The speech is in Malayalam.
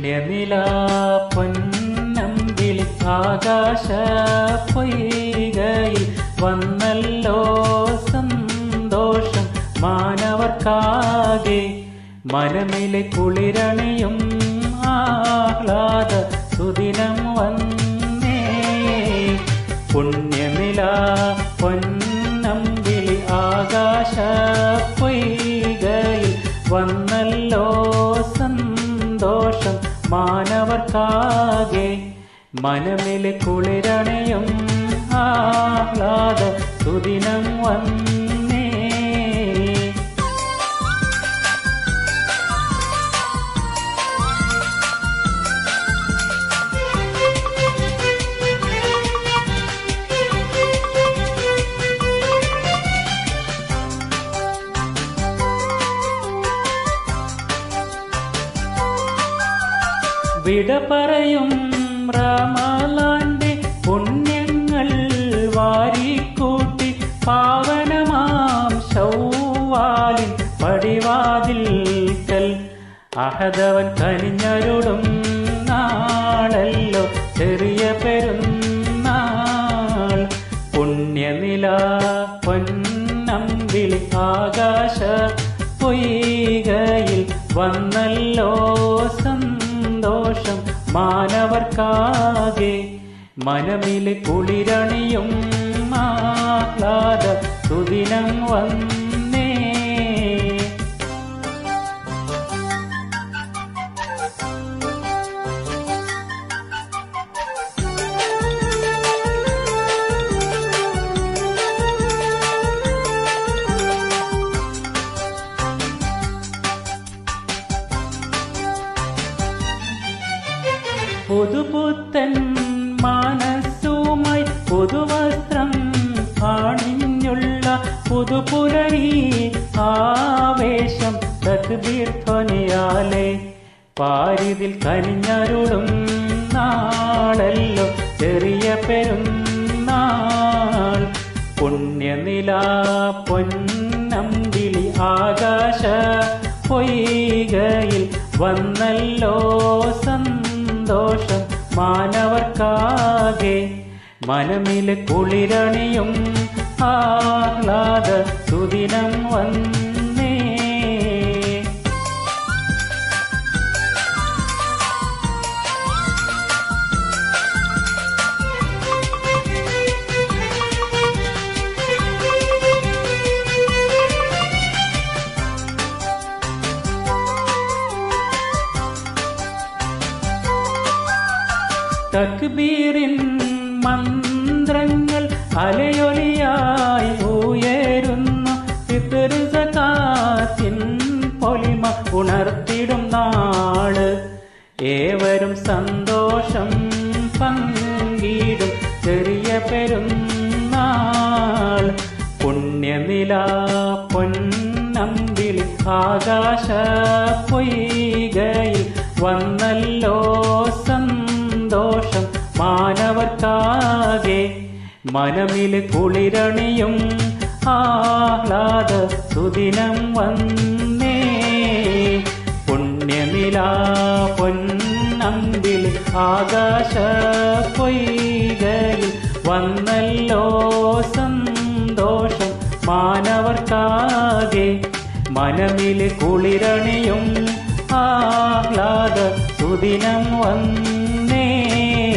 പുണ്യനില പൊന്നമ്പിളി ആകാശ പൊയ്കയിൽ വന്നല്ലോ സന്തോഷം മാനവർക്കാകെ മനമിലെ കുളിരണിയും ആഹ്ലാദ സുദിനം വന്നേ പുണ്യനില പൊന്നമ്പിളി ആകാശ പൊയ്കയിൽ വന്നല്ലോ സന്തോഷം മാനവർക്കാകെ മനമിലെ കുളിരണയും ആഹ്ലാദ സുദിനം വന്നേ വിട പറയും റമലാന്റെ പുണ്യങ്ങൾ വാരിക്കൂട്ടി പാവനമാം ശൗവാലിൻ പടിവാതിൽക്കൽ അഹദവൻ കനിഞ്ഞരുടും നാളല്ലോ ചെറിയ പെരുന്നാൾ പുണ്യനില പൊന്നമ്പിളി ആകാശ പൊയ്കയിൽ വന്നല്ലോ സന്തോഷം മാനവർക്കാകെ മനമിലെ കുളിരണിയും ആഹ്ലാദ സുദിനം വന്നേ പുതുപുത്തൻ മനസ്സുമായി പുതുവസ്ത്രം അണിഞ്ഞുള്ള പുതുപുലരി ആവേശം തക്ബീർ ധ്വനിയാലെ പാരിതിൽ കനിഞ്ഞരുളും നാളല്ലോ ചെറിയ പെരുന്നാൾ പുണ്യനില പൊന്നമ്പിളി ആകാശ പൊയ്കയിൽ വന്നല്ലോ സന്തോഷം മാനവർക്കാകെ മനമിലെ കുളിരണിയും ആഹ്ലാദ സുദിനം വന്നേ തക്ബീറിൻ മന്ത്രങ്ങൾ അലയൊലിയായി ഉയരുന്നു പിതൃസകാത്തിൻ പൊലിമ ഉണർത്തിടും നാള് ഏവരും സന്തോഷം പങ്കിടും ചെറിയ പെരുന്നാൾ പുണ്യനില പൊന്നമ്പിളി ആകാശ പൊയ്കയിൽ വന്നല്ലോ സന്തോഷം മാനവർക്കാകെ മനമില് കുളിരണിയും ആഹ്ലാദ സുദിനം വന്നേ പുണ്യനില പൊന്നമ്പിളി ആകാശ പൊയ്കയിൽ വന്നല്ലോ സന്തോഷം മാനവർക്കാകെ മനമില് കുളിരണിയും ആഹ്ലാദ സുദിനം വന്നേ